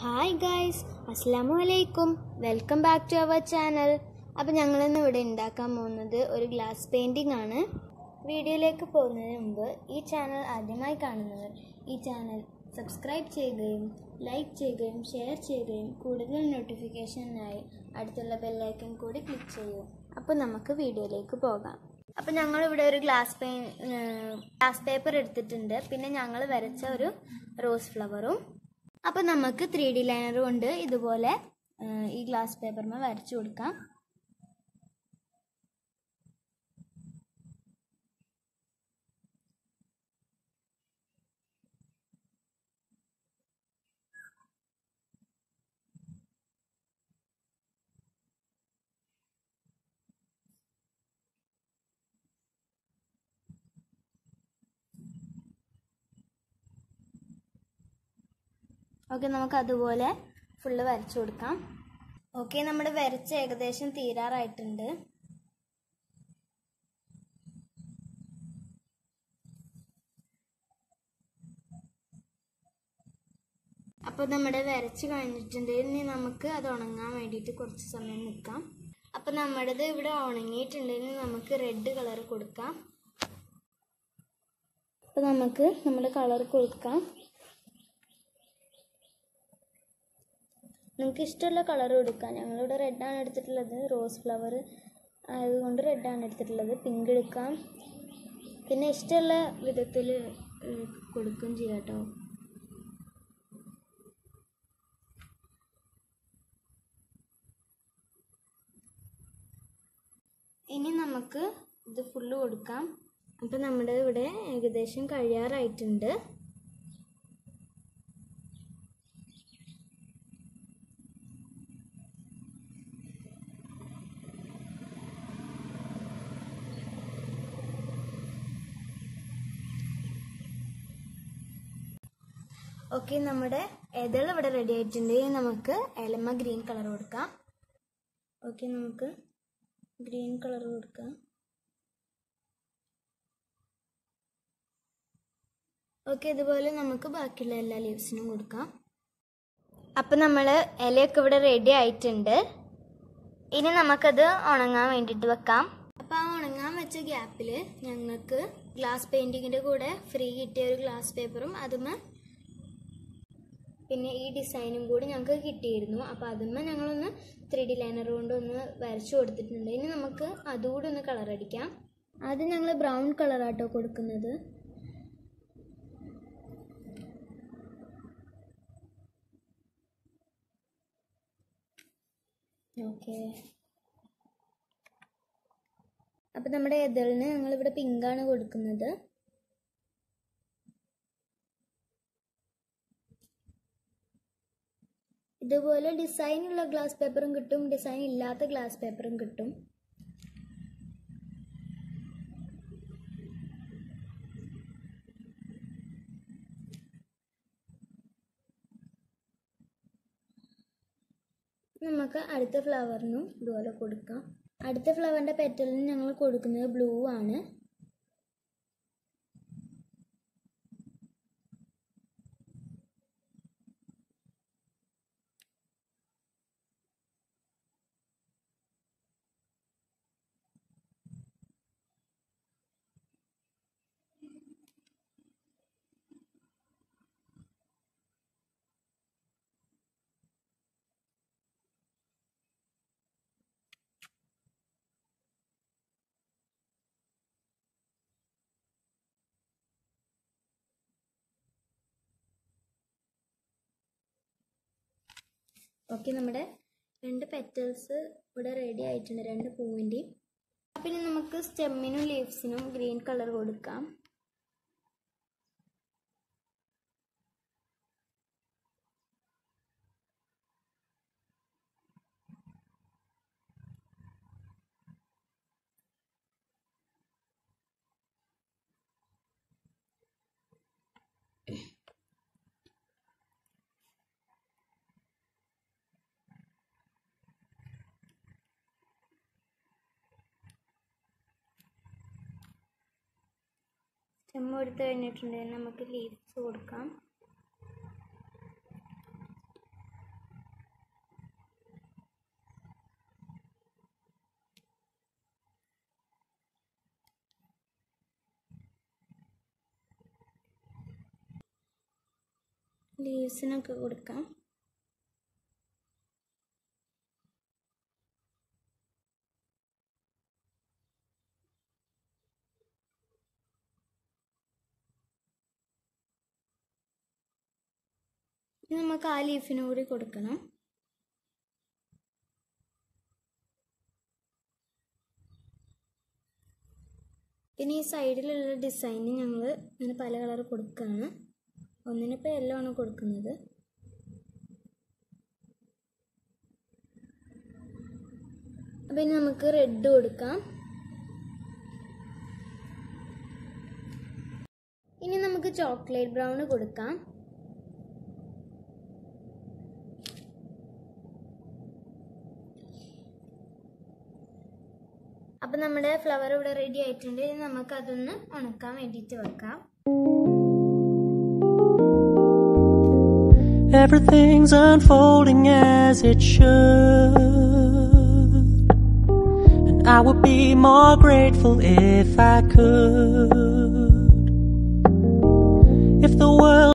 Hi guys അസ്സാമു അലൈക്കും welcome back to our channel അപ്പോൾ ഞങ്ങളിന്ന് ഇവിടെ ഉണ്ടാക്കാൻ പോകുന്നത് ഒരു ഗ്ലാസ് പെയിൻറ്റിംഗ് ആണ് വീഡിയോയിലേക്ക് പോകുന്നതിന് മുമ്പ് ഈ ചാനൽ ആദ്യമായി കാണുന്നവർ ഈ ചാനൽ സബ്സ്ക്രൈബ് ചെയ്യുകയും ലൈക്ക് ചെയ്യുകയും ഷെയർ ചെയ്യുകയും കൂടുതൽ നോട്ടിഫിക്കേഷനായി അടുത്തുള്ള ബെല്ലൈക്കൺ കൂടി ക്ലിക്ക് ചെയ്യൂ അപ്പോൾ നമുക്ക് വീഡിയോയിലേക്ക് പോകാം അപ്പോൾ ഞങ്ങളിവിടെ ഒരു ഗ്ലാസ് പെയിൻ ഗ്ലാസ് പേപ്പർ എടുത്തിട്ടുണ്ട് പിന്നെ ഞങ്ങൾ വരച്ച ഒരു റോസ് ഫ്ലവറും അപ്പോൾ നമുക്ക് ത്രീ ഡി ലൈനർ കൊണ്ട് ഇതുപോലെ ആ, ഈ ഗ്ലാസ് പേപ്പറിന് വരച്ചു കൊടുക്കാം ഓക്കെ നമുക്ക് അതുപോലെ ഫുള്ള് വരച്ചു കൊടുക്കാം ഓക്കെ നമ്മുടെ വരച്ച് ഏകദേശം തീരാറായിട്ടുണ്ട് അപ്പോൾ നമ്മുടെ വരച്ച് കഴിഞ്ഞിട്ടുണ്ട് ഇനി നമുക്ക് അത് ഉണങ്ങാൻ വേണ്ടിയിട്ട് കുറച്ച് സമയം നിൽക്കാം അപ്പോൾ നമ്മുടേത് ഇവിടെ ഉണങ്ങിയിട്ടുണ്ട് ഇനി നമുക്ക് റെഡ് കളർ കൊടുക്കാം അപ്പോൾ നമുക്ക് നമ്മുടെ കളർ കൊടുക്കാം നിങ്ങൾക്ക് ഇഷ്ടമുള്ള കളർ കൊടുക്കാം ഞങ്ങളിവിടെ റെഡാണ് എടുത്തിട്ടുള്ളത് റോസ് ഫ്ലവർ ആയതുകൊണ്ട് റെഡാണ് എടുത്തിട്ടുള്ളത് പിങ്ക് എടുക്കാം പിന്നെ ഇഷ്ടമുള്ള വിധത്തിൽ കൊടുക്കും ചെയ്യാം കേട്ടോ ഇനി നമുക്ക് ഇത് ഫുള്ള് കൊടുക്കാം അപ്പോൾ നമ്മുടെ ഇവിടെ ഏകദേശം കഴിയാറായിട്ടുണ്ട് ഓക്കെ നമ്മുടെ എതൾ ഇവിടെ റെഡി ആയിട്ടുണ്ട് ഇനി നമുക്ക് എലമ ഗ്രീൻ കളർ കൊടുക്കാം ഓക്കെ നമുക്ക് ഗ്രീൻ കളർ കൊടുക്കാം ഓക്കെ ഇതുപോലെ നമുക്ക് ബാക്കിയുള്ള എല്ലാ ലീവ്സിനും കൊടുക്കാം അപ്പം നമ്മൾ ഇലയൊക്കെ ഇവിടെ റെഡി ആയിട്ടുണ്ട് ഇനി നമുക്കത് ഉണങ്ങാൻ വേണ്ടിയിട്ട് വെക്കാം അപ്പോൾ ആ ഉണങ്ങാൻ വെച്ച ഗ്യാപ്പിൽ ഞങ്ങൾക്ക് ഗ്ലാസ് പെയിൻറ്റിങ്ങിൻ്റെ കൂടെ ഫ്രീ കിട്ടിയ ഒരു ഗ്ലാസ് പേപ്പറും അതുമേ പിന്നെ ഈ ഡിസൈനും കൂടി ഞങ്ങൾക്ക് കിട്ടിയിരുന്നു അപ്പോൾ അതുമ്മ ഞങ്ങളൊന്ന് ത്രീ ഡി ലൈനർ കൊണ്ട് ഒന്ന് വരച്ചു കൊടുത്തിട്ടുണ്ട് ഇനി നമുക്ക് അതുകൂടി ഒന്ന് കളർ അടിക്കാം ആദ്യം ഞങ്ങൾ ബ്രൗൺ കളറാട്ടോ കൊടുക്കുന്നത് ഓക്കെ അപ്പം നമ്മുടെ എതളിന് ഞങ്ങളിവിടെ പിങ്കാണ് കൊടുക്കുന്നത് ഇതുപോലെ ഡിസൈൻ ഉള്ള ഗ്ലാസ് പേപ്പറും കിട്ടും ഡിസൈൻ ഇല്ലാത്ത ഗ്ലാസ് പേപ്പറും കിട്ടും നമുക്ക് അടുത്ത ഫ്ലവറിനും ഇതുപോലെ കൊടുക്കാം അടുത്ത ഫ്ലവറിൻ്റെ പെറ്റലിന് ഞങ്ങൾ കൊടുക്കുന്നത് ബ്ലൂ ആണ് ഓക്കെ നമ്മുടെ രണ്ട് പെറ്റൽസ് ഇവിടെ റെഡി ആയിട്ടുണ്ട് രണ്ട് പൂവിൻ്റെയും പിന്നെ നമുക്ക് സ്റ്റെമ്മിനും ലീവ്സിനും ഗ്രീൻ കളർ കൊടുക്കാം സ്റ്റെം കൊടുത്ത് കഴിഞ്ഞിട്ടുണ്ടെങ്കിൽ നമുക്ക് ലീവ്സ് കൊടുക്കാം ലീവ്സിനൊക്കെ കൊടുക്കാം ഇനി നമുക്ക് ആ ലീഫിനും കൂടി കൊടുക്കണം പിന്നെ ഈ സൈഡിലുള്ള ഡിസൈന് ഞങ്ങൾ ഇങ്ങനെ പല കളർ കൊടുക്കുകയാണ് ഒന്നിനിപ്പോൾ യെല്ലോ ആണ് കൊടുക്കുന്നത് അപ്പം ഇനി നമുക്ക് റെഡ് കൊടുക്കാം ഇനി നമുക്ക് ചോക്ലേറ്റ് ബ്രൗൺ കൊടുക്കാം അപ്പം നമ്മുടെ ഫ്ലവർ ഇവിടെ റെഡി ആയിട്ടുണ്ട് ഇനി നമുക്ക് അതൊന്ന് ഉണക്കാൻ വേണ്ടിയിട്ട് വെക്കാം Everything's unfolding as it should. And I would be more grateful if I could. If the world